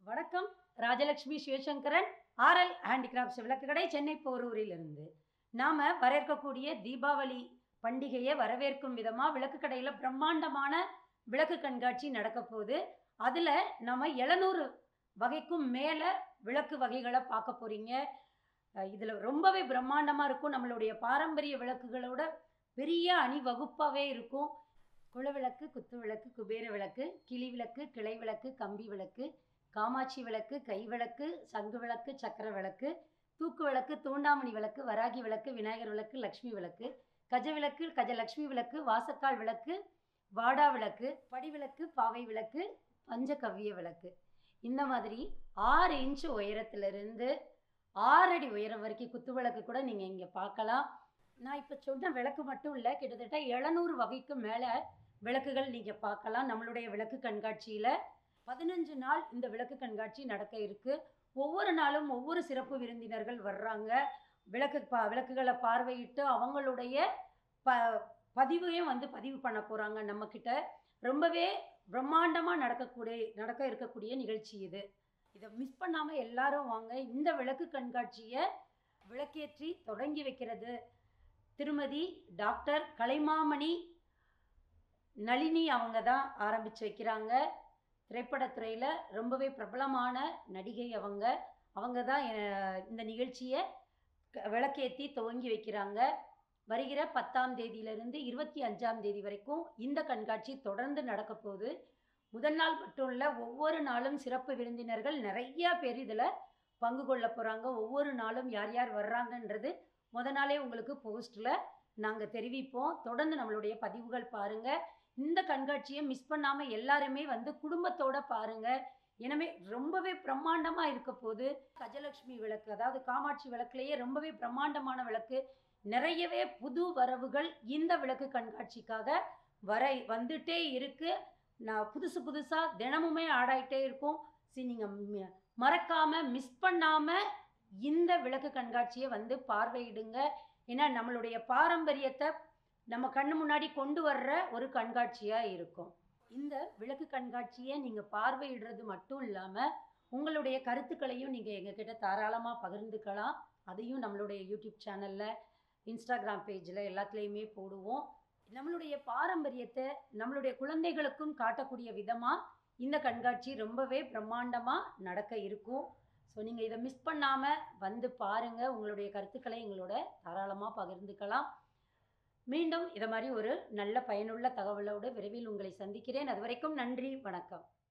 வணக்கம் Rajalakshmi Sivasankaran RL handicrafts விளக்கு கடை சென்னை போரூரில் இருந்து நாம் வரவேற்கக்கூடிய தீபாவளி பண்டிகையை வரவேற்கும் விதமாக விளக்கு கடையில் பிரம்மாண்டமான விளக்கு கண்காட்சி நடக்க போகுது அதில் நம்ம எழுநூறு வகைக்கும் மேலே விளக்கு வகைகளை பார்க்க போகிறீங்க இதில் ரொம்பவே பிரம்மாண்டமாக இருக்கும் நம்மளுடைய பாரம்பரிய விளக்குகளோட பெரிய அணிவகுப்பாகவே இருக்கும் குலவிளக்கு குத்து விளக்கு குபேர விளக்கு கிளி விளக்கு கிளை விளக்கு கம்பி விளக்கு காமாட்சி விளக்கு கை விளக்கு சங்கு விளக்கு சக்கர விளக்கு தூக்கு விளக்கு தூண்டாமணி விளக்கு வராகி விளக்கு விநாயகர் விளக்கு லக்ஷ்மி விளக்கு கஜ விளக்கு கஜலக்ஷ்மி விளக்கு வாசக்கால் விளக்கு வாடா விளக்கு படி விளக்கு பாவை விளக்கு பஞ்சகவ்ய விளக்கு இந்த மாதிரி ஆறு இன்ச் உயரத்திலிருந்து ஆறு அடி உயரம் வரைக்கும் குத்து விளக்கு கூட நீங்கள் இங்கே பார்க்கலாம் நான் இப்போ சொன்ன விளக்கு மட்டும் இல்லை கிட்டத்தட்ட எழுநூறு வகைக்கு மேலே விளக்குகள் நீங்கள் பார்க்கலாம் நம்மளுடைய விளக்கு கண்காட்சியில் பதினஞ்சு நாள் இந்த விளக்கு கண்காட்சி நடக்க இருக்கு ஒவ்வொரு நாளும் ஒவ்வொரு சிறப்பு விருந்தினர்கள் வர்றாங்க விளக்கு பா விளக்குகளை பார்வையிட்டு அவங்களுடைய ப பதிவையும் வந்து பதிவு பண்ண போகிறாங்க நம்மக்கிட்ட ரொம்பவே பிரம்மாண்டமாக நடக்கக்கூடிய நடக்க இருக்கக்கூடிய நிகழ்ச்சி இது இதை மிஸ் பண்ணாமல் எல்லாரும் வாங்க இந்த விளக்கு கண்காட்சியை விளக்கேற்றி தொடங்கி வைக்கிறது திருமதி டாக்டர் கலைமாமணி நளினி அவங்க தான் ஆரம்பித்து வைக்கிறாங்க திரைப்படத்துறையில் ரொம்பவே பிரபலமான நடிகை அவங்க அவங்க தான் அஹ், இந்த நிகழ்ச்சியை க- விளக்கேற்றி துவங்கி வைக்கிறாங்க வருகிற பத்தாம் தேதியிலிருந்து இருபத்தி அஞ்சாம் தேதி வரைக்கும் இந்த கண்காட்சி தொடர்ந்து நடக்க போகுது முதல் நாள் மட்டும் இல்லை ஒவ்வொரு நாளும் சிறப்பு விருந்தினர்கள் நிறைய பேர் இதில் பங்கு கொள்ள போகிறாங்க ஒவ்வொரு நாளும் யார் யார் வர்றாங்கன்றது முத நாளே உங்களுக்கு போஸ்ட்டில் நாங்கள் தெரிவிப்போம் தொடர்ந்து நம்மளுடைய பதிவுகள் பாருங்கள் இந்த கண்காட்சியை மிஸ் பண்ணாமல் எல்லாருமே வந்து குடும்பத்தோட பாருங்கள் எனவே ரொம்பவே பிரம்மாண்டமாக இருக்க போது கஜலட்சுமி விளக்கு அதாவது காமாட்சி விளக்குலேயே ரொம்பவே பிரம்மாண்டமான விளக்கு நிறையவே புது வரவுகள் இந்த விளக்கு கண்காட்சிக்காக வர வந்துட்டே இருக்கு நான் புதுசு புதுசாக தினமுமே ஆடாயிட்டே இருக்கும் சரி நீங்கள் மறக்காமல் மிஸ் பண்ணாமல் இந்த விளக்கு கண்காட்சியை வந்து பார்வையிடுங்க ஏன்னா நம்மளுடைய பாரம்பரியத்தை நம்ம கண்ணு முன்னாடி கொண்டு வர்ற ஒரு கண்காட்சியாக இருக்கும் இந்த விளக்கு கண்காட்சியை நீங்கள் பார்வையிடுறது மட்டும் இல்லாமல் உங்களுடைய கருத்துக்களையும் நீங்கள் எங்ககிட்ட தாராளமாக பகிர்ந்துக்கலாம் அதையும் நம்மளுடைய யூடியூப் சேனலில் இன்ஸ்டாகிராம் பேஜில் எல்லாத்துலேயுமே போடுவோம் நம்மளுடைய பாரம்பரியத்தை நம்மளுடைய குழந்தைகளுக்கும் காட்டக்கூடிய விதமாக இந்த கண்காட்சி ரொம்பவே பிரம்மாண்டமாக நடக்க இருக்கும் ஸோ நீங்கள் இதை மிஸ் பண்ணாமல் வந்து பாருங்கள் உங்களுடைய கருத்துக்களை எங்களோட தாராளமாக பகிர்ந்துக்கலாம் மீண்டும் இதை மாதிரி ஒரு நல்ல பயனுள்ள தகவலோடு விரைவில் உங்களை சந்திக்கிறேன் அது வரைக்கும் நன்றி வணக்கம்